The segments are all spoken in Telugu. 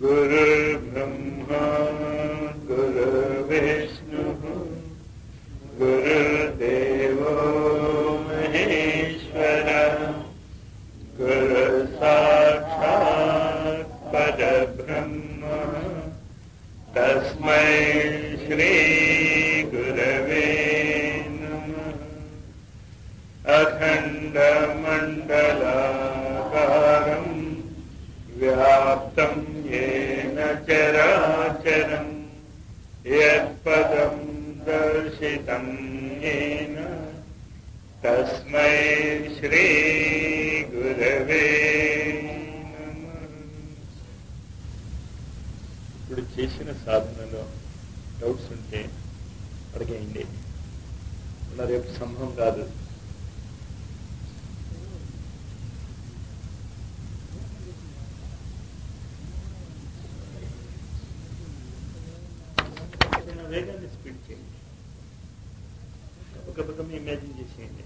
गुरुर्ब्रह्मा गुरुर्विष्णुः गुरुर्देवो महेश्वरः गुरुसाक्षात् परब्रह्मः तस्मै श्रीगुरवे नमः अखण्डमण्डलाकारम् व्याप्तं येन चराचरम् यत्पदं दर्शितं येन तस्मै श्रीगुरवे नमः ఇప్పుడు చేసిన సాధనలో డౌట్స్ ఉంటే అడిగేయండి మళ్ళా రేపు సంభవం కాదు ఏదైనా వేగాన్ని స్పీడ్ చేయండి ఒక పక్కన ఇమాజిన్ చేసేయండి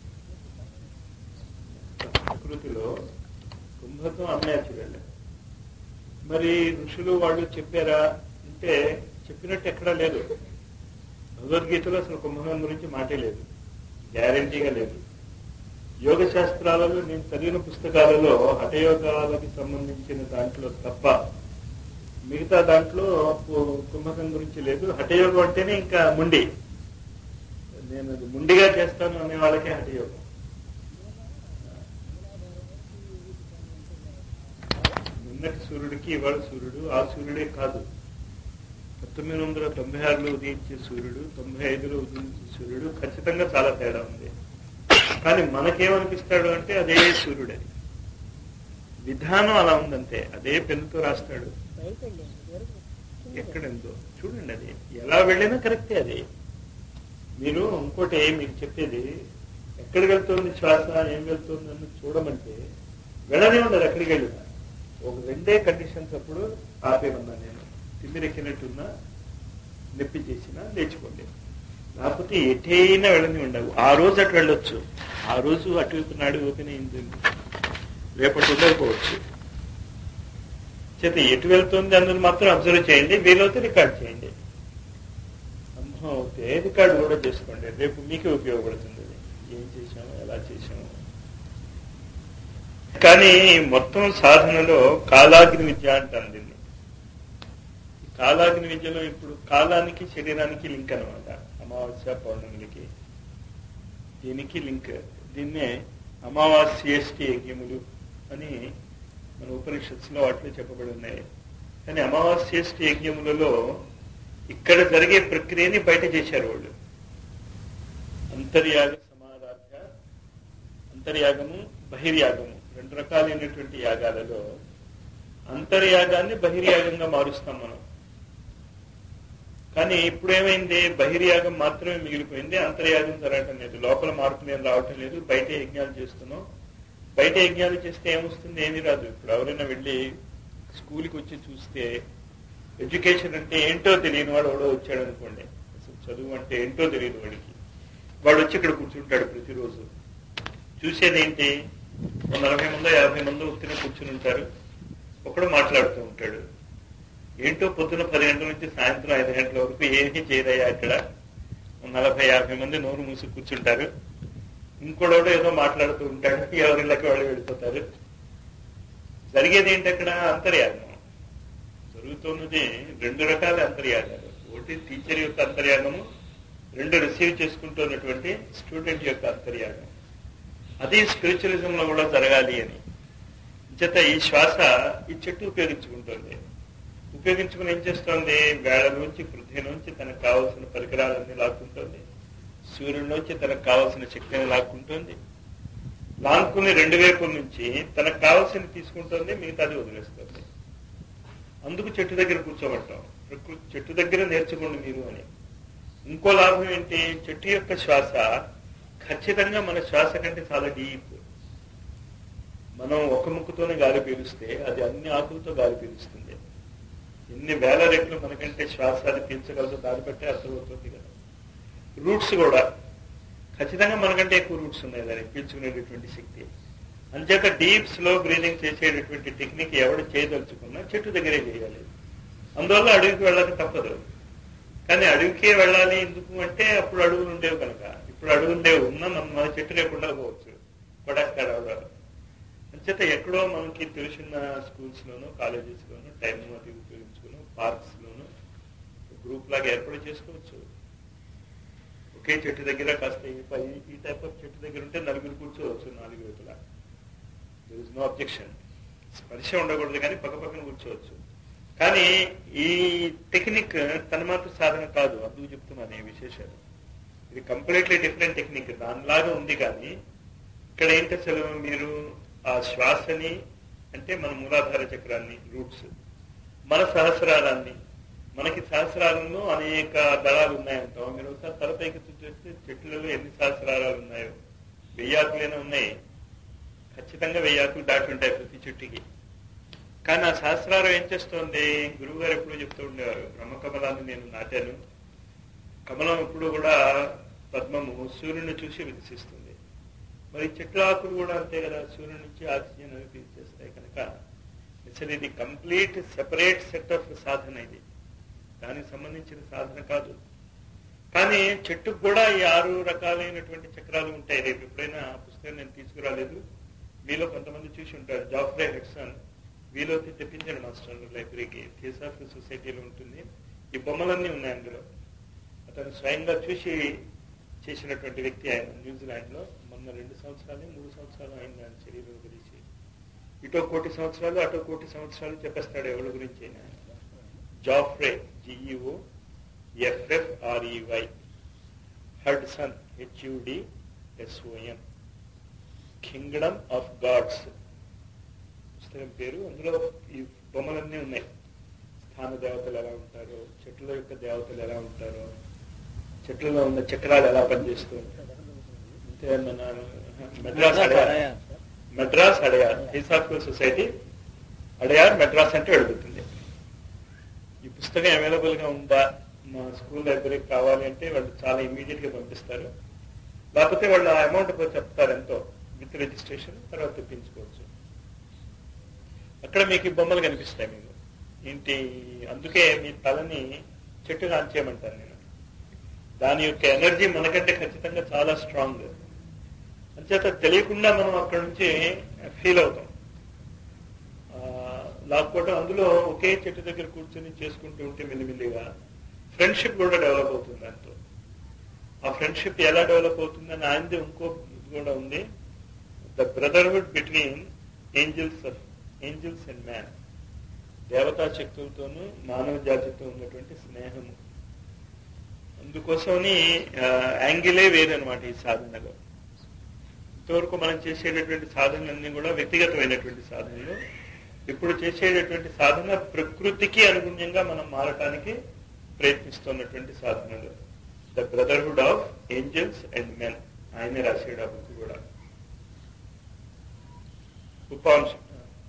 ప్రకృతిలో కుంభకం అన్యాచురల్ మరి ఋషులు వాళ్ళు చెప్పారా అంటే చెప్పినట్టు ఎక్కడా లేదు భగవద్గీతలో అసలు కుంభకం గురించి మాటే లేదు గ్యారంటీగా లేదు యోగ శాస్త్రాలలో నేను చదివిన పుస్తకాలలో హఠయోగాలకి సంబంధించిన దాంట్లో తప్ప మిగతా దాంట్లో పు- కుంభకం గురించి లేదు హఠయోగం అంటేనే ఇంకా ముండి నేను అది ముండిగా చేస్తాను అనే వాళ్ళకే హఠయోగం నిన్నటి సూర్యుడికి ఇవాళ సూర్యుడు ఆ సూర్యుడే కాదు పంతొమ్మిది వందల తొంభై ఆరులో ఉదయించే సూర్యుడు తొంభై ఐదులో ఉదయించే సూర్యుడు ఖచ్చితంగా చాలా తేడా ఉంది కానీ మనకేమనిపిస్తాడు అంటే అదే సూర్యుడే విధానం అలా ఉందంతే అదే పెన్నుతో రాస్తాడు ఎక్కడెందో చూడండి అది ఎలా వెళ్ళినా కరెక్టే అది మీరు ఇంకోటి మీకు చెప్పేది ఎక్కడికి వెళ్తుంది శ్వాస ఏం వెళ్తుంది అని చూడమంటే వెళ్ళనే ఉండదు ఎక్కడికి వెళ్ళినా ఒక రెండే కండిషన్స్ అప్పుడు ఆపేమన్నా నేను తిమ్మిరెక్కినట్టున్నా నొప్పి చేసినా లేచిపోండి లేకపోతే ఎటైనా వెళ్ళని ఉండవు ఆ రోజు అటు వెళ్ళొచ్చు ఆ రోజు అటువైపు నాడు ఓపెన్ అయింది రేపటి ఉండకపోవచ్చు చేత ఎటు వెళ్తుంది అన్నది మాత్రం అబ్జర్వ్ చేయండి వీలైతే రికార్డ్ చేయండి సంభవం అవుతే రికార్డు కూడా చేసుకోండి రేపు మీకే ఉపయోగపడుతుంది అది. ఏం చేశాము ఎలా చేశాము కానీ మొత్తం సాధనలో కాలాగ్ని విద్య అంటాను దీన్ని ఈ కాలాగ్ని విద్యలో ఇప్పుడు కాలానికి శరీరానికి లింక్ అనమాట అమావాస్య పౌర్ణమికి దీనికి లింక్ దీన్నే అమావాస్యేష్టి యజ్ఞములు అని మన ఉపనిషత్తులో వాటిలో చెప్పబడి ఉన్నాయి కానీ అమావాస్యేష్టి యజ్ఞములలో ఇక్కడ జరిగే ప్రక్రియని బయట చేశారు వాళ్ళు అంతర్యాగ సమారాధ్య అంతర్యాగము బహిర్యాగము రెండు రకాలైనటువంటి యాగాలలో అంతర్యాగాన్ని బహిర్యాగంగా మారుస్తాం మనం కానీ ఇప్పుడు ఏమైంది బహిర్యాగం మాత్రమే మిగిలిపోయింది అంతర్యాగం జరగటం లేదు లోపల మార్పులు ఏం రావటం లేదు బయట యజ్ఞాలు చేస్తున్నాం బయట యజ్ఞాలు చేస్తే ఏమొస్తుంది ఏమీ రాదు ఇప్పుడు ఎవరైనా వెళ్ళి స్కూల్కి వచ్చి చూస్తే ఎడ్యుకేషన్ అంటే ఏంటో తెలియని వాడు ఎవడో వచ్చాడు అనుకోండి అసలు చదువు అంటే ఏంటో తెలియదు వాడికి వాడు వచ్చి ఇక్కడ కూర్చుంటాడు ప్రతిరోజు చూసేది ఏంటి ఓ నలభై మందో యాభై మందో ఉత్తిన కూర్చుని ఉంటారు ఒకడు మాట్లాడుతూ ఉంటాడు ఏంటో పొద్దున పది గంటల నుంచి సాయంత్రం ఐదు గంటల వరకు ఏమీ చేయరయ్యా అక్కడ ఓ నలభై యాభై మంది నోరు మూసి కూర్చుంటారు ఇంకోడోడు ఏదో మాట్లాడుతూ ఉంటాడు ఎవరిళ్ళకి వాళ్ళు వెళ్ళిపోతారు జరిగేది ఏంటి అక్కడ అంతర్యాగం జరుగుతున్నది రెండు రకాల అంతర్యాగాలు ఒకటి టీచర్ యొక్క అంతర్యాగము రెండు రిసీవ్ చేసుకుంటున్నటువంటి స్టూడెంట్ యొక్క అంతర్యాగం అది స్పిరిచువలిజం లో కూడా జరగాలి అని చేత ఈ శ్వాస ఈ చెట్టు ఉపయోగించుకుంటుంది ఉపయోగించుకుని ఏం చేస్తోంది వేళ నుంచి పృథ్వీ నుంచి తనకు కావలసిన పరికరాలన్నీ లాక్కుంటుంది సూర్యుడి నుంచి తనకు కావలసిన శక్తిని లాక్కుంటుంది లాక్కుని రెండు వైపుల నుంచి తనకు కావలసింది తీసుకుంటుంది మిగతాది వదిలేస్తుంది అందుకు చెట్టు దగ్గర కూర్చోబట్టాం ప్రకృతి చెట్టు దగ్గర నేర్చుకోండి మీరు అని ఇంకో లాభం ఏంటి చెట్టు యొక్క శ్వాస ఖచ్చితంగా మన శ్వాస కంటే చాలా డీప్ మనం ఒక ముక్కుతోనే గాలి పీలుస్తే అది అన్ని ఆకులతో గాలి పీలుస్తుంది ఎన్ని వేల రెట్లు మనకంటే శ్వాస అది పీల్చగలదో దాన్ని బట్టే అర్థమవుతుంది కదా రూట్స్ కూడా ఖచ్చితంగా మనకంటే ఎక్కువ రూట్స్ ఉన్నాయి దాన్ని పీల్చుకునేటటువంటి శక్తి అంచేత డీప్ స్లో బ్రీదింగ్ చేసేటటువంటి టెక్నిక్ ఎవడు చేయదలుచుకున్నా చెట్టు దగ్గరే చేయాలి అందువల్ల అడవికి వెళ్ళక తప్పదు కానీ అడవికే వెళ్ళాలి ఎందుకు అంటే అప్పుడు అడవులు ఉండేవి కనుక ఇప్పుడు అడవులు లేవు ఉన్నా మనం మన చెట్టు లేకుండా పోవచ్చు కొడస్తారు అవడాలు అంచేత ఎక్కడో మనకి తెలిసిన స్కూల్స్ లోను కాలేజెస్ లోను టైం అది ఉపయోగించుకుని పార్క్స్ లోను గ్రూప్ లాగా ఏర్పాటు చేసుకోవచ్చు ఒకే చెట్టు దగ్గర కాస్త ఈ పై ఈ టైప్ ఆఫ్ చెట్టు దగ్గర ఉంటే నలుగురు కూర్చోవచ్చు నాలుగు వైపులా దర్ ఇస్ నో అబ్జెక్షన్ స్పర్శ ఉండకూడదు కానీ పక్క పక్కన కూర్చోవచ్చు కానీ ఈ టెక్నిక్ తన మాత్రం సాధన కాదు అందుకు చెప్తున్నాను ఈ విశేషాలు ఇది కంప్లీట్లీ డిఫరెంట్ టెక్నిక్ దానిలాగా ఉంది కానీ ఇక్కడ ఏంటి అసలు మీరు ఆ శ్వాసని అంటే మన మూలాధార చక్రాన్ని రూట్స్ మన సహస్రారాన్ని మనకి సహస్రాలలో అనేక దళాలు ఉన్నాయంటాం మీరు ఒకసారి తలపైకి చూస్తే చెట్లలో ఎన్ని సహస్రారాలు ఉన్నాయో వెయ్యాకులైనా ఉన్నాయి ఖచ్చితంగా వెయ్యాకులు దాటి ఉంటాయి ప్రతి చెట్టుకి కానీ ఆ సహస్రారం ఏం చేస్తోంది గురువు గారు ఎప్పుడు చెప్తూ ఉండేవారు బ్రహ్మకమలాన్ని నేను నాటాను కమలం ఎప్పుడు కూడా పద్మము సూర్యుని చూసి వికసిస్తుంది మరి చెట్ల ఆకులు కూడా అంతే కదా సూర్యుని నుంచి ఆక్సిజన్ అవి పీల్చేస్తాయి కనుక అసలు ఇది కంప్లీట్ సెపరేట్ సెట్ ఆఫ్ సాధన ఇది దానికి సంబంధించిన సాధన కాదు కానీ చెట్టుకు కూడా ఈ ఆరు రకాలైనటువంటి చక్రాలు ఉంటాయి రేపు ఎప్పుడైనా ఆ పుస్తకం నేను తీసుకురాలేదు మీలో కొంతమంది చూసి ఉంటారు జాఫ్రే హెడ్సన్ వీలోకి తెప్పించాడు మాస్టర్ లైబ్రరీకి థియోసాఫికల్ సొసైటీలో ఉంటుంది ఈ బొమ్మలన్నీ ఉన్నాయి అందులో అతను స్వయంగా చూసి చేసినటువంటి వ్యక్తి ఆయన న్యూజిలాండ్ లో మొన్న రెండు సంవత్సరాలు మూడు సంవత్సరాలు అయింది ఆయన శరీరం గురించి ఇటో కోటి సంవత్సరాలు అటో కోటి సంవత్సరాలు చెప్పేస్తాడు ఎవరి గురించి అయినా Geoffrey G E O F F R E Y Hodson H U D S O N kingdom of gods పుస్తకం పేరు అందులో ఈ బొమ్మలన్నీ ఉన్నాయి స్థాన దేవతలు ఎలా ఉంటారో చెట్ల యొక్క దేవతలు ఎలా ఉంటారో చెట్లలో ఉన్న చక్రాలు ఎలా పనిచేస్తూ ఉంటారు అంటే మన మెడ్రాస్ అడయార్ మెడ్రాస్ అడయార్ హిసాఫికల్ సొసైటీ అడయార్ మెడ్రాస్ అంటే అడుగుతుంది ఈ పుస్తకం అవైలబుల్ గా ఉందా మా స్కూల్ లైబ్రరీకి కావాలి అంటే వాళ్ళు చాలా ఇమీడియట్ గా పంపిస్తారు లేకపోతే వాళ్ళు ఆ అమౌంట్ చెప్తారు ఎంతో విత్ రిజిస్ట్రేషన్ తర్వాత తెప్పించుకోవచ్చు అక్కడ మీకు ఈ బొమ్మలు కనిపిస్తాయి మీకు ఏంటి అందుకే మీ తలని చెట్టుగా అంచేయమంటాను నేను దాని యొక్క ఎనర్జీ మనకంటే ఖచ్చితంగా చాలా స్ట్రాంగ్ అంచేత తెలియకుండా మనం అక్కడ నుంచి ఫీల్ అవుతాం ఆ, లాక్కోవడం అందులో ఒకే చెట్టు దగ్గర కూర్చొని చేసుకుంటూ ఉంటే మెల్లిమెల్లిగా ఫ్రెండ్షిప్ కూడా డెవలప్ అవుతుంది దాంతో ఆ ఫ్రెండ్షిప్ ఎలా డెవలప్ అవుతుందని ఆయనది ఇంకో ఇది కూడా ఉంది the brotherhood between angels of angels and man దేవతా శక్తులతోనూ మానవ జాతితో ఉన్నటువంటి స్నేహము అందుకోసమని యాంగిలే వేరనమాట ఈ సాధనలో ఇంతవరకు మనం చేసేటటువంటి సాధనలన్నీ కూడా వ్యక్తిగతమైనటువంటి సాధనలు ఇప్పుడు చేసేటటువంటి సాధన ప్రకృతికి అనుగుణ్యంగా మనం మారటానికి ప్రయత్నిస్తున్నటువంటి సాధనలు the brotherhood of angels and men ఆయనే రాసాడు ఆ బుక్ కూడా ఉపాంశం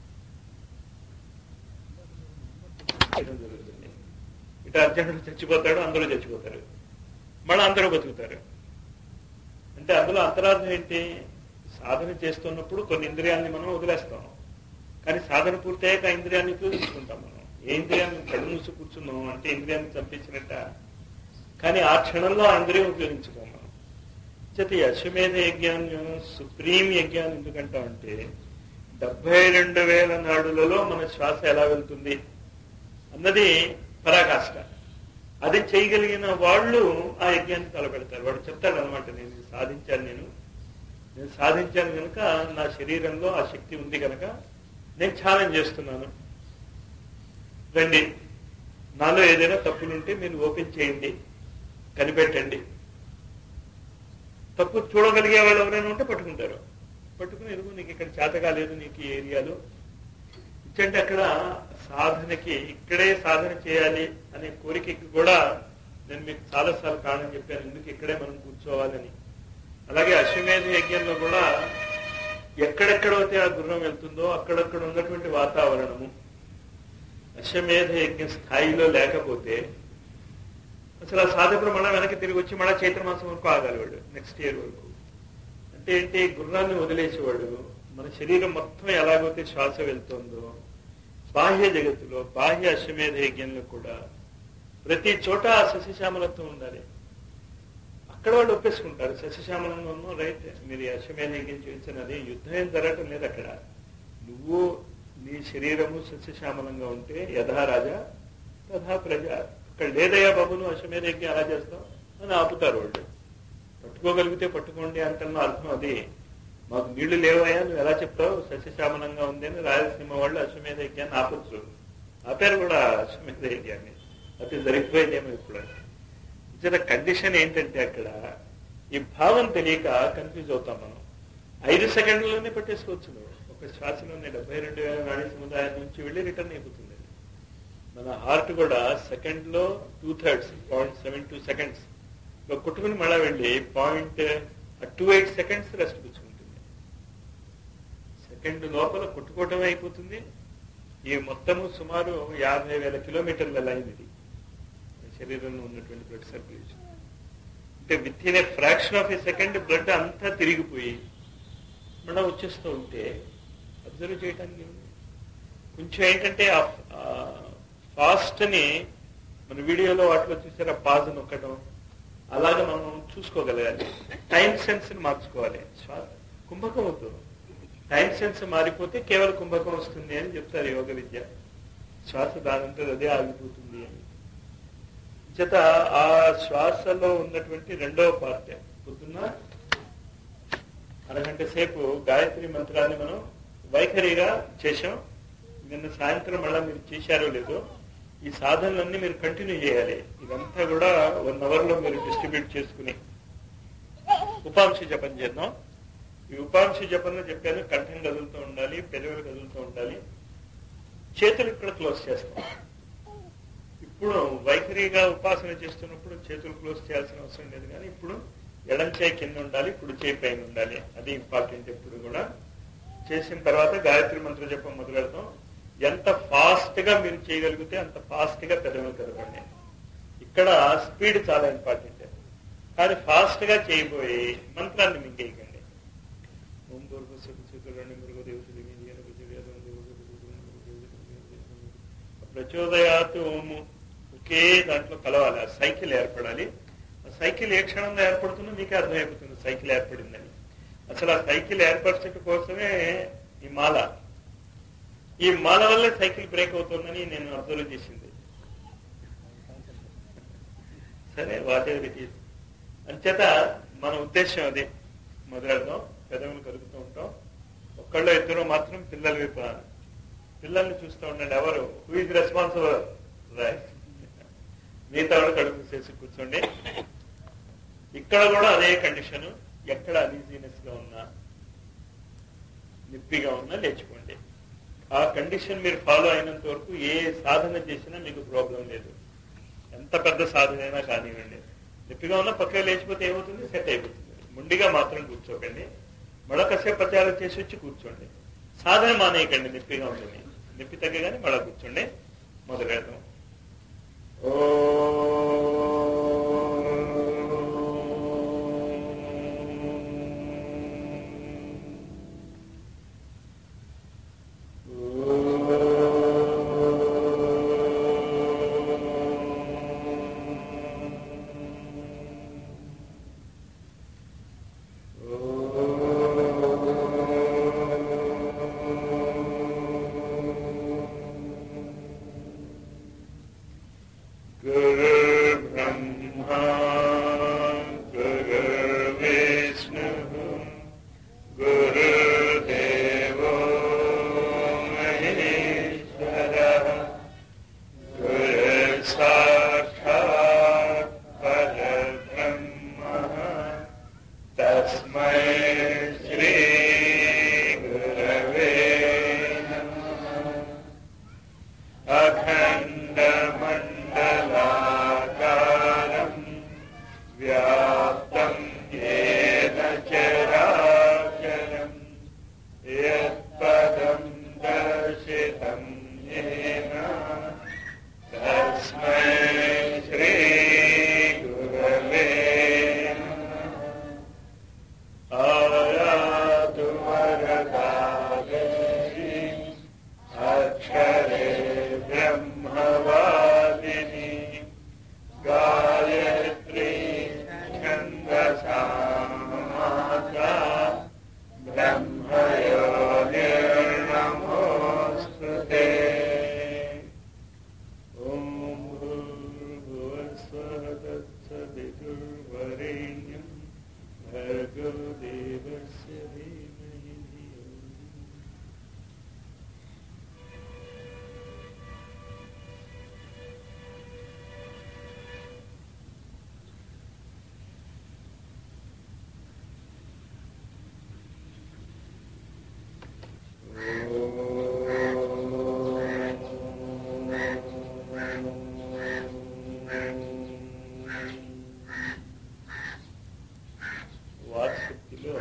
చేయడం జరుగుతుంది ఇటు అర్జునుడు చచ్చిపోతాడు అందరూ చచ్చిపోతారు మళ్ళీ అందరూ బతుకుతారు అంటే అందులో అంతరార్థం ఏంటి సాధన చేస్తున్నప్పుడు కొన్ని ఇంద్రియాన్ని మనం వదిలేస్తాం కానీ సాధన పూర్తయ్యాక ఆ ఇంద్రియాన్ని ఉపయోగించుకుంటాం మనం ఏ ఇంద్రియాన్ని కళ్ళు మూసి కూర్చున్నాం అంటే ఇంద్రియాన్ని చంపించినట్ట కానీ ఆ క్షణంలో ఆ ఇంద్రియం ఉపయోగించుకోం మనం చేత ఈ అశ్వమేధ యజ్ఞాన్ని సుప్రీం యజ్ఞాన్ని ఎందుకంటాం అంటే డెబ్బై రెండు వేల నాడులలో మన శ్వాస ఎలా వెళ్తుంది అన్నది పరాకాష్ట అది చేయగలిగిన వాళ్ళు ఆ యజ్ఞాన్ని తలపెడతారు వాడు చెప్తాడు అనమాట నేను ఇది సాధించాను నేను నేను సాధించాను కనుక నా శరీరంలో ఆ శక్తి ఉంది కనుక నేను ఛాలెంజ్ చేస్తున్నాను రండి నాలో ఏదైనా తప్పులుంటే మీరు ఓపెన్ చేయండి కనిపెట్టండి తప్పు చూడగలిగే వాళ్ళు ఎవరైనా ఉంటే పట్టుకుంటారు పట్టుకుని ఎదుగు నీకు ఇక్కడ చేత కాలేదు నీకు ఈ ఏరియాలో ఇచ్చంటే అక్కడ సాధనకి ఇక్కడే సాధన చేయాలి అనే కోరికకి కూడా నేను మీకు చాలాసార్లు కారణం చెప్పాను ఎందుకు ఇక్కడే మనం కూర్చోవాలని అలాగే అశ్వమేధ యజ్ఞంలో కూడా ఎక్కడెక్కడైతే ఆ గుర్రం వెళ్తుందో అక్కడక్కడ ఉన్నటువంటి వాతావరణము అశ్వమేధ యజ్ఞ స్థాయిలో లేకపోతే అసలు ఆ సాధకుడు మళ్ళా వెనక్కి తిరిగి వచ్చి మళ్ళా చైత్ర మాసం వరకు ఆగాలి వాడు నెక్స్ట్ ఇయర్ వరకు అంటే ఏంటి గుర్రాన్ని వదిలేసేవాడు మన శరీరం మొత్తం ఎలాగైతే శ్వాస వెళ్తుందో బాహ్య జగత్తులో బాహ్య అశ్వమేధ యజ్ఞంలో కూడా ప్రతి చోట ఆ సస్యశ్యామలత్వం ఉండాలి అక్కడ వాళ్ళు ఒప్పేసుకుంటారు సస్యశ్యామలంగా ఉన్నాం రైట్ మీరు ఈ అశ్వమేధ యజ్ఞం చేయించినది యుద్ధం ఏం జరగటం లేదు అక్కడ నువ్వు నీ శరీరము సస్యశ్యామలంగా ఉంటే యథా రాజా తథా ప్రజ అక్కడ లేదయ్యా బాబు నువ్వు అశ్వమేధ యజ్ఞం ఎలా చేస్తావు అని ఆపుతారు వాళ్ళు పట్టుకోగలిగితే పట్టుకోండి అంటున్న అర్థం అది మాకు నీళ్లు లేవయ్యా నువ్వు ఎలా చెప్తావు సస్యశ్యామలంగా ఉంది అని రాయలసీమ వాళ్ళు అశ్వమేధ యజ్ఞాన్ని ఆపచ్చు ఆపారు కూడా అశ్వమేధ యజ్ఞాన్ని అది జరిగిపోయిందేమో ఇప్పుడు ఇచ్చిన కండిషన్ ఏంటంటే అక్కడ ఈ భావం తెలియక కన్ఫ్యూజ్ అవుతాం మనం ఐదు సెకండ్లలోనే పట్టేసుకోవచ్చు నువ్వు ఒక శ్వాసలోనే డెబ్బై రెండు వేల నాడీ సముదాయం నుంచి వెళ్ళి రిటర్న్ అయిపోతుంది మన హార్ట్ కూడా సెకండ్ లో two thirds point seven two seconds లో కొట్టుకుని మళ్ళా వెళ్ళి point two eight seconds rest పుచ్చుకుంటుంది సెకండ్ లోపల కొట్టుకోవటం అయిపోతుంది ఈ మొత్తము సుమారు యాభై వేల కిలోమీటర్ల లైన్ ఇది శరీరంలో ఉన్నటువంటి బ్లడ్ సర్క్యులేషన్ అంటే within a fraction of a second blood అంతా తిరిగిపోయి మళ్ళీ వచ్చేస్తూ ఉంటే అబ్జర్వ్ చేయడానికి ఉంది కొంచెం ఏంటంటే ఆ ఫాస్ట్ ని మన వీడియోలో వాటిలో చూసారా పాజ్ నొక్కడం అలాగే మనం చూసుకోగలగాలి టైం సెన్స్ ని మార్చుకోవాలి శ్వాస కుంభకం అవుతుంది టైం సెన్స్ మారిపోతే కేవలం కుంభకం వస్తుంది అని చెప్తారు యోగ విద్య శ్వాస దానంతా అదే ఆగిపోతుంది అని చేత ఆ శ్వాసలో ఉన్నటువంటి రెండవ పార్ట్ పొద్దున్న అరగంట సేపు గాయత్రి మంత్రాన్ని మనం వైఖరిగా చేశాం నిన్న సాయంత్రం మళ్ళా మీరు చేశారో లేదో ఈ సాధనలన్నీ మీరు కంటిన్యూ చేయాలి ఇదంతా కూడా వన్ అవర్ లో మీరు డిస్ట్రిబ్యూట్ చేసుకుని ఉపాంశ జపం చేద్దాం ఈ ఉపాంశ జపంలో చెప్పాను కంఠం కదులుతూ ఉండాలి పెదవులు కదులుతూ ఉండాలి చేతులు ఇక్కడ క్లోజ్ చేస్తాం ఇప్పుడు వైఖరిగా ఉపాసన చేస్తున్నప్పుడు చేతులు క్లోజ్ చేయాల్సిన అవసరం లేదు కానీ ఇప్పుడు ఎడం చేయి కింద ఉండాలి కుడి చేయి పైన ఉండాలి అది ఇంపార్టెంట్ ఎప్పుడు కూడా చేసిన తర్వాత గాయత్రి మంత్ర జపం మొదలెడతాం ఎంత ఫాస్ట్ గా మీరు చేయగలిగితే అంత ఫాస్ట్ గా పెదవులు కదపండి ఇక్కడ స్పీడ్ చాలా ఇంపార్టెంట్ కానీ ఫాస్ట్ గా చేయబోయి మంత్రాన్ని మింగేయకండి ఓం పూర్వ సుఖురణి మృగ ప్రచోదయాత్ ఓము ఒకే దాంట్లో కలవాలి ఆ సైకిల్ ఏర్పడాలి ఆ సైకిల్ ఏ క్షణంలో ఏర్పడుతుందో మీకే అర్థమైపోతుంది సైకిల్ ఏర్పడిందని అసలు ఆ సైకిల్ ఏర్పరచడం కోసమే ఈ మాల ఈ మాల వల్లే సైకిల్ బ్రేక్ అవుతుందని నేను అబ్జర్వ్ చేసింది సరే వాటే ఇట్ ఈస్ అంచేత మన ఉద్దేశం అది మొదలెడదాం పెదవులు కలుపుతూ ఉంటాం ఒక్కళ్ళు ఇద్దరు మాత్రం పిల్లల వైపు పిల్లల్ని చూస్తూ ఉండండి ఎవరు హూ ఇస్ రెస్పాన్సిబుల్ రైట్ మిగతా వాళ్ళు కడుపు చేసి కూర్చోండి ఇక్కడ కూడా అదే కండిషన్ ఎక్కడ అనీజీనెస్ గా ఉన్నా నొప్పిగా ఉన్నా లేచిపోండి ఆ కండిషన్ మీరు ఫాలో అయినంత వరకు ఏ సాధన చేసినా మీకు ప్రాబ్లం లేదు ఎంత పెద్ద సాధన అయినా కానివ్వండి నొప్పిగా ఉన్నా పక్కన లేచిపోతే ఏమవుతుంది సెట్ అయిపోతుంది ముండిగా మాత్రం కూర్చోకండి మళ్ళా కాసేపు ప్రచారం చేసి వచ్చి కూర్చోండి సాధన మానేయకండి నొప్పిగా ఉంటుంది నొప్పి తగ్గగానే మళ్ళా కూర్చోండి మొదలెడదాం गुरुर्ब्रह्मा गुरुर्विष्णुः गुरुदेवो महेश्वरः गुरुसाक्षात् परब्रह्मः तस्मै श्रीगुरवे नमः अखण्डमण्डलाकारम् व्याप्तम् येन चराचरम् यत्पदम् दर्शितम् येन तस्मै श्रीगुरवे नमः आयातु वरदा ब्रह्मवादिनी गायत्री छन्दसा माता ब्रह्मयोनिर्नमोऽस्तु ते ॐ भूर्भुवस्वः तत्सवितुर्वरेण्यं भर्गो देवस्य धीमहि धियो यो नः। వాక్శక్తిలో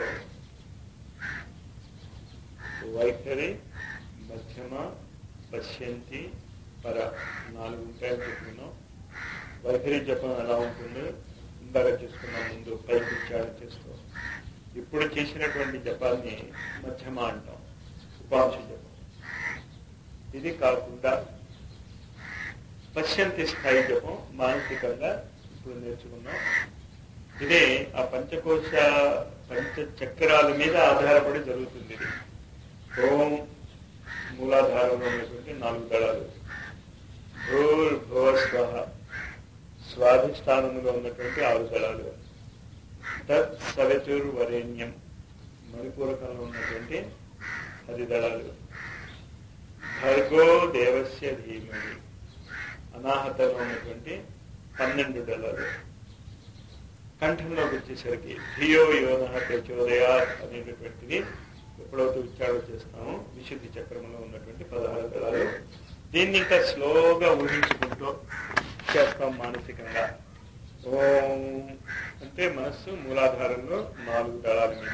వైఖరి మధ్యమ పశ్యంతి పర నాలుగు ఉంటాయని చెప్పుకున్నాం వైఖరి జపం ఎలా ఉంటుందో ఇందాక చేసుకున్నాం ముందు పైకి ఉచ్చారణ చేస్తూ ఇప్పుడు చేసినటువంటి జపాన్ని మధ్యమ అంటాం ఉపాంశ జపం ఇది కాకుండా పశ్యంతి స్థాయి జపం మానసికంగా ఇప్పుడు నేర్చుకున్నాం ఇదే ఆ పంచకోశ పంచ చక్రాల మీద ఆధారపడి జరుగుతుంది ఇది ఓం మూలాధారంలో ఉన్నటువంటి నాలుగు దళాలు భూర్ భువ స్వహ స్వాధిష్టానములో ఉన్నటువంటి ఆరు దళాలు తత్ సవితుర్ వరేణ్యం మణిపూరకంలో ఉన్నటువంటి పది దళాలు భర్గో దేవస్య ధీమహి అనాహతంలో ఉన్నటువంటి పన్నెండు దళాలు కంఠంలోకి వచ్చేసరికి ధియో యోన ప్రచోదయా అనేటటువంటిది ఎప్పుడైతే ఉచ్చారణ చేస్తామో విశుద్ధి చక్రంలో ఉన్నటువంటి పదహారు దళాలు దీన్ని ఇంకా స్లోగా ఊహించుకుంటూ చేస్తాం మానసికంగా ఓం అంటే మనస్సు మూలాధారంలో నాలుగు దళాల మీద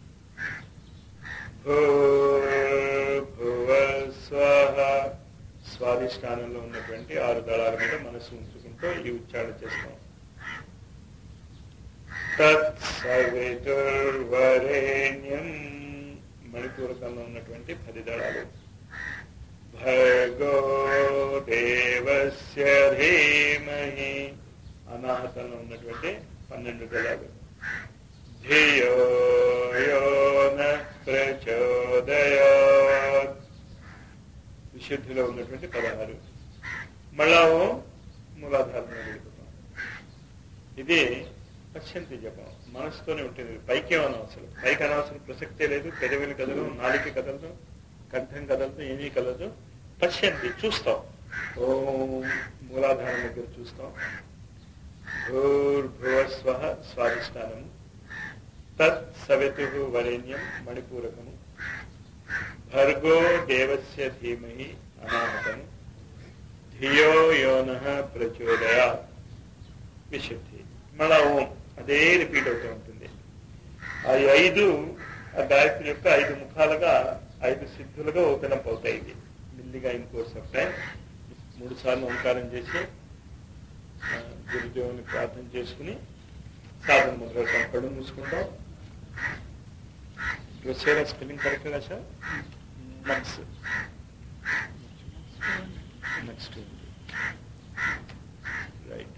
భూర్భువ స్వహ స్వాధిష్టానంలో ఉన్నటువంటి ఆరు దళాల మీద మనస్సు ఉంచుకుంటూ ఈ ఉచ్చారణ చేస్తాం తత్సవితుర్వరేణ్యం మణిపూరకంలో ఉన్నటువంటి పది దళాలు భర్గో దేవస్య ధీమహి అనాహతంలో ఉన్నటువంటి పన్నెండు దళాలు ధియో యో న ప్రచోదయాత్ విశుద్ధిలో ఉన్నటువంటి పదహారు మళ్ళా ఓం మూలాధారంలో వెళ్ళిపోతాం ఇది పశ్చంతి జపం మనసుతోనే ఉంటుంది పైకి అనవసరం పైకి అనవసరం ప్రసక్తే లేదు పెదవిని కదలు నాలిక కదలదు కంఠం కదలదు ఏమీ కదలదు పశ్చంతి చూస్తాం ఓం మూలాధారం దగ్గర చూస్తాం భూర్భువస్వ స్వాధిష్టానము తత్ సవితు వరేణ్యం మణిపూరకము భర్గో దేవస్య ధీమహి అనాహతము ధియో యోన ప్రచోదయ విశుద్ధి మళ్ళా ఓం అదే రిపీట్ అవుతూ ఉంటుంది ఆ ఐదు ఆ గాయత్రి యొక్క ఐదు ముఖాలుగా ఐదు సిద్ధులుగా ఓపెన్ అప్ అవుతాయి ఇవి మెల్లిగా ఇన్ కోర్స్ ఆఫ్ టైం మూడు సార్లు ఓంకారం చేసి ఆ, గురుదేవుని ప్రార్థన చేసుకుని సాధన మొదలెడతాం కళ్ళు మూసుకుంటాం వచ్చేలా స్పెల్లింగ్ కరెక్ట్గా sir next next right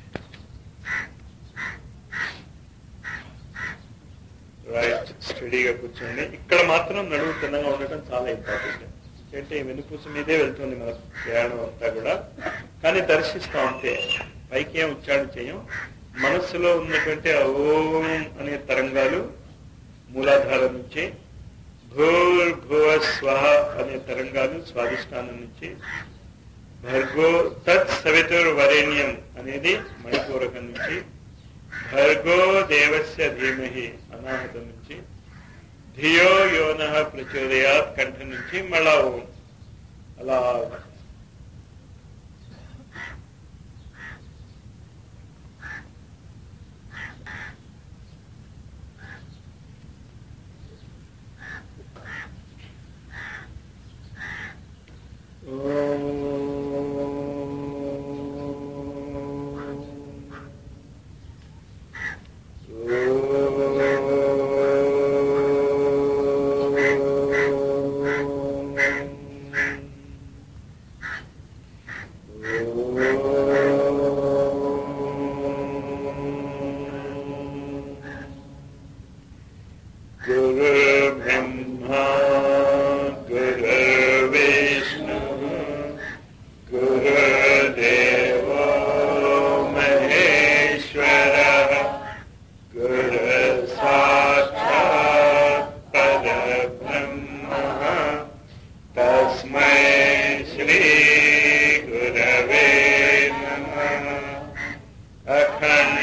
right స్టడీగా కూర్చోండి ఇక్కడ మాత్రం నడువు తిన్నగా ఉండటం చాలా ఇంపార్టెంట్ అంటే ఈ వెనుపూస మీదే వెళ్తుంది మన ప్రయాణం అంతా కూడా కానీ దర్శిస్తాం అంతే పైకి ఏం ఉచ్చారణ చేయం మనస్సులో ఉన్నటువంటి ఆ ఓం అనే తరంగాలు మూలాధారం నుంచి భూర్భువ స్వహ అనే తరంగాలు స్వాధిష్టానం నుంచి భర్గో తత్ సవితుర్ వరేణ్యం అనేది మణిపూరకం నుంచి భర్గో దేవస్య ధీమహి అనాహతం నుంచి ధియో యోన ప్రచోదయాత్ కంఠం నుంచి మళ్ళా ఓం అలా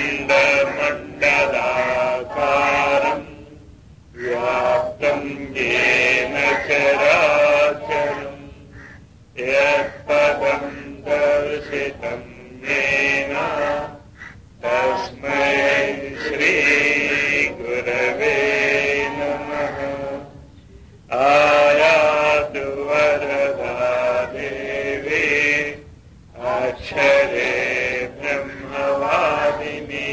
खण्डमण्डलाकारम् व्याप्तम् येन चराचरम् यत्पदम् दर्शितम् येन तस्मै श्रीगुरवे नमः आयातु वरदा देवी अक्षरे ब्रह्मवादिनी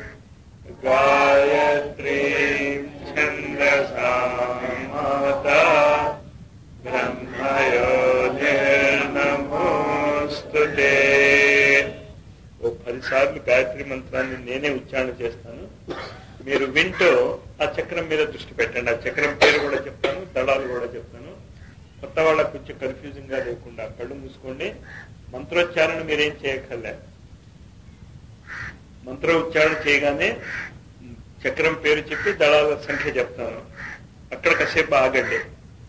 गायत्रीं छन्दसा माता బ్రహ్మయోనిర్నమోస్తు ఓ పదిసార్లు గాయత్రి మంత్రాన్ని నేనే ఉచ్చారణ చేస్తాను మీరు వింటూ ఆ చక్రం మీద దృష్టి పెట్టండి ఆ చక్రం పేరు కూడా చెప్తాను దళాలు కూడా చెప్తాను కొత్త వాళ్ళకు కొంచెం కన్ఫ్యూజింగ్ గా లేకుండా కళ్ళు మూసుకోండి మంత్రోచ్చారణ మీరేం చేయక్కర్లే మంత్ర ఉచ్చారణ చేయగానే చక్రం పేరు చెప్పి దళాల సంఖ్య చెప్తాను అక్కడ కాసేపు ఆగండి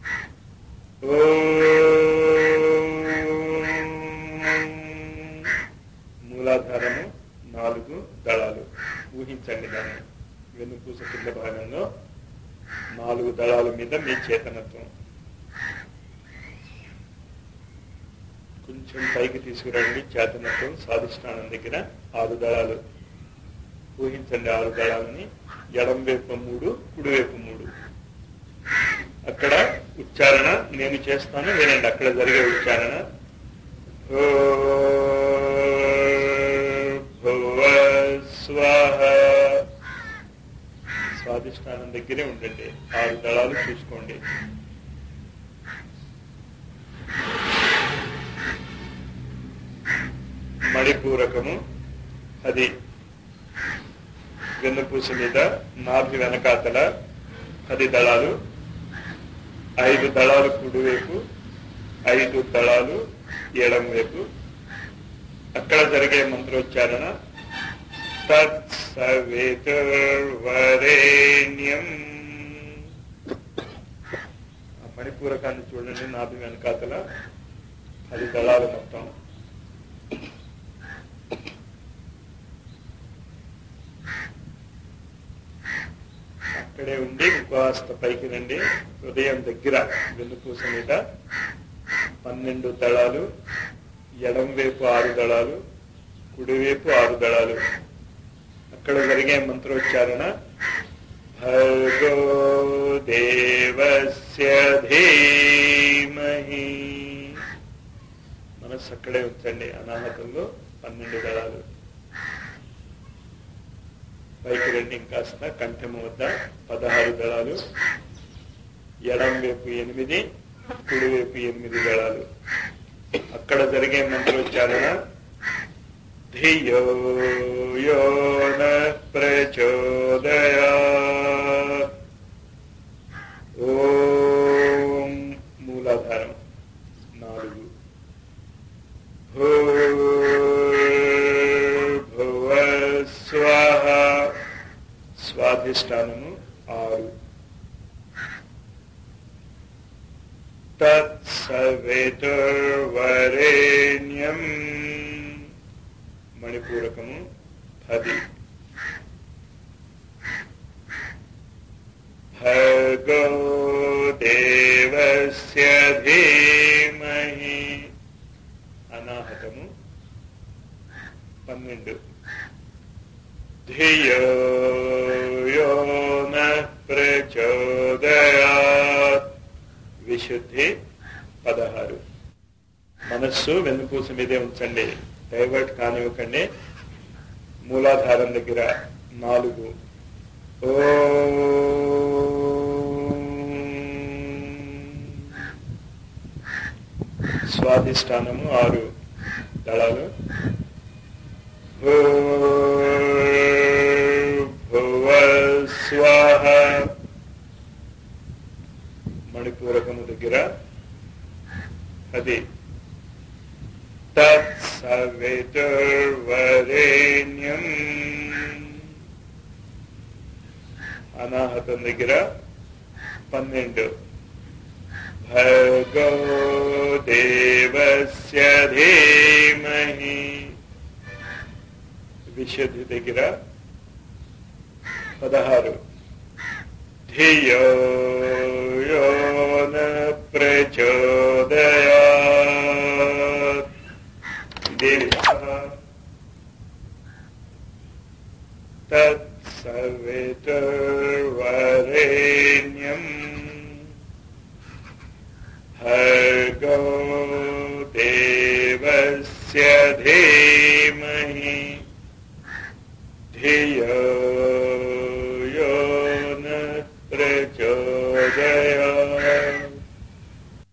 మూలాధారము నాలుగు దళాలు ఊహించండి దాన్ని వెన్నుపూస కింద భాగంలో నాలుగు దళాల మీద మీ చేతనత్వం కొంచెం పైకి తీసుకురండి చేతనత్వం స్వాధిష్టానం దగ్గర ఆరు దళాలు ఊహించండి ఆరు దళాలని ఎడం వైపు మూడు కుడి వైపు మూడు అక్కడ ఉచ్చారణ నేను చేస్తాను వినండి అక్కడ జరిగే ఉచ్చారణ స్వాహ స్వాధిష్టానం దగ్గరే ఉండండి ఆరు దళాలు చూసుకోండి మణిపూరకము అది వెన్నుపూస మీద నాభి వెనకాతల పది దళాలు ఐదు దళాలు కుడివైపు ఐదు దళాలు ఎడం వైపు అక్కడ జరిగే మంత్రోచ్చారణ తత్సవేతుర్వరేణ్యం ఆ మణిపూరకాన్ని చూడండి నాభి వెనకాతల పది దళాలు మొత్తం అక్కడే ఉండి ఇంకాస్త పైకి రండి హృదయం దగ్గర వెన్నుపూస మీద పన్నెండు దళాలు ఎడం వైపు ఆరు దళాలు కుడివైపు ఆరు దళాలు అక్కడ జరిగే మంత్రోచ్చారణ భర్గో దేవస్య ధీమహి మనస్సు అక్కడే ఉంచండి అనాహతంలో పన్నెండు దళాలు పైకి రండి ఇంకాస్త కంఠము వద్ద పదహారు దళాలు ఎడం వైపు ఎనిమిది కుడి వైపు ఎనిమిది దళాలు అక్కడ జరిగే మంత్రోచ్చారణ ధియో యో న ప్రచోదయా ఓం మూలాధారం నాలుగు భూర్భువ స్వాహ స్వాధిష్టానము ఆరు తత్సవేతుర్వరేణ్యం మణిపూరకము పది భర్గో దేవస్య ధీమహి అనాహతము పన్నెండు ధియో యో న ప్రచోదయాత్ విశుద్ధి పదహారు మనస్సు వెన్నుపూస మీదే ఉంచండి డైవర్ట్ కానివ్వకండి మూలాధారం దగ్గర నాలుగు ఓ స్వాధిష్టానము ఆరు దళాలు భువ స్వాహ మణిపూరకము దగ్గర అది తత్సవితుర్వరేణ్యం అనాహతం దగ్గర పన్నెండు భర్గో దేవస్య ధీమహి విశుద్ధి దగ్గర పదహారు ధియో యో న ప్రచోదయాత్ దేవి తత్సవితుర్వరేణ్యం భర్గో దేవస్య ధీమహి ధియో